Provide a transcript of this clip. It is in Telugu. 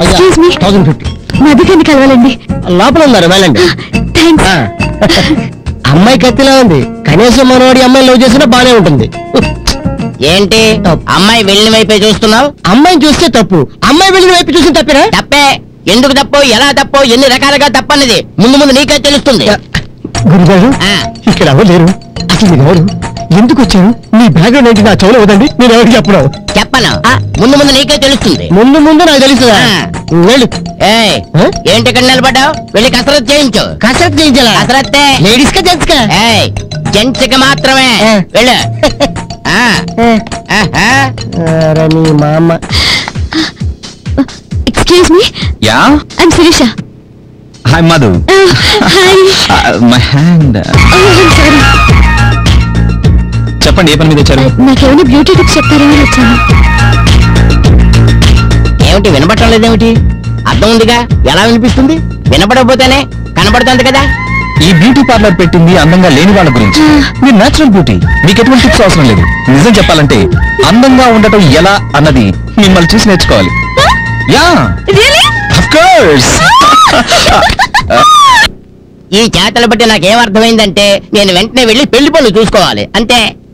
ఎక్స్క్యూజ్ మీ థౌసండ్ ఫిఫ్టీ మధుకని కలవాలండి లోపల ఉన్నారు వెళ్ళండి థ్యాంక్స్ ఆ. అమ్మాయి కత్తిలా ఉంది కనీసం మనవాడి అమ్మాయి లవ్ చేసినా బానే ఉంటుంది ఏంటి అమ్మాయి వెళ్ళిన వైపే చూస్తున్నావు అమ్మాయిని చూస్తే తప్పు అమ్మాయి వెళ్ళిన వైపు చూసి తప్పినా తప్పే ఎందుకు తప్పో ఎలా తప్పో ఎన్ని రకాలుగా తప్పన్నది ముందు ముందు నీకే తెలుస్తుంది గురుగారు ఆ, ఇక్కడ ఎవరు లేరు అసలు మీరు ఎవరు ఎందుకు వచ్చారు మీ బ్యాక్గ్రౌండ్ ఏంటి నా చెవులు వదండి నేను ఎవరికి చెప్పను చెప్పను ముందు ముందు నీకే తెలుస్తుంది ముందు ముందు నాకు తెలుస్తుందా ఆ. వెళ్ళు ఏయ్ ఆ? ఏంటి ఇక్కడ నిలబడ్డావు వెళ్ళి కసరత్ చేయించు కసరత్ చేయించాలా కసరత్తే లేడీస్ కా జెంట్స్ కా ఏయ్ జెంట్స్ కి మాత్రమే ఆ. వెళ్ళు ఆ, ఆహా. అరే నీ మా అమ్మ excuse me ya I'm Shirisha hi Madhu hi my hand sorry చెప్పండి ఏ పని మీద వచ్చారు నాకేమైనా బ్యూటీ టిప్స్ చెప్తారేమో వచ్చాను ఏమిటి వినపడటం లేదేమిటి అర్థం ఉందిగా ఎలా వినిపిస్తుంది వినపడకపోతేనే కనపడుతుంది కదా ఈ బ్యూటీ పార్లర్ పెట్టింది అందంగా లేని వాళ్ళ గురించి మీరు నేచురల్ బ్యూటీ మీకు ఎటువంటి టిప్స్ అవసరం లేదు నిజం చెప్పాలంటే అందంగా ఉండటం ఎలా అన్నది మిమ్మల్ని చూసి నేర్చుకోవాలి యా రియలీ ఆఫ్ కోర్స్ ఈ చేతలు బట్టి నాకేం అర్థమైందంటే నేను వెంటనే వెళ్ళి పెళ్లి పనులు చూసుకోవాలి అంతే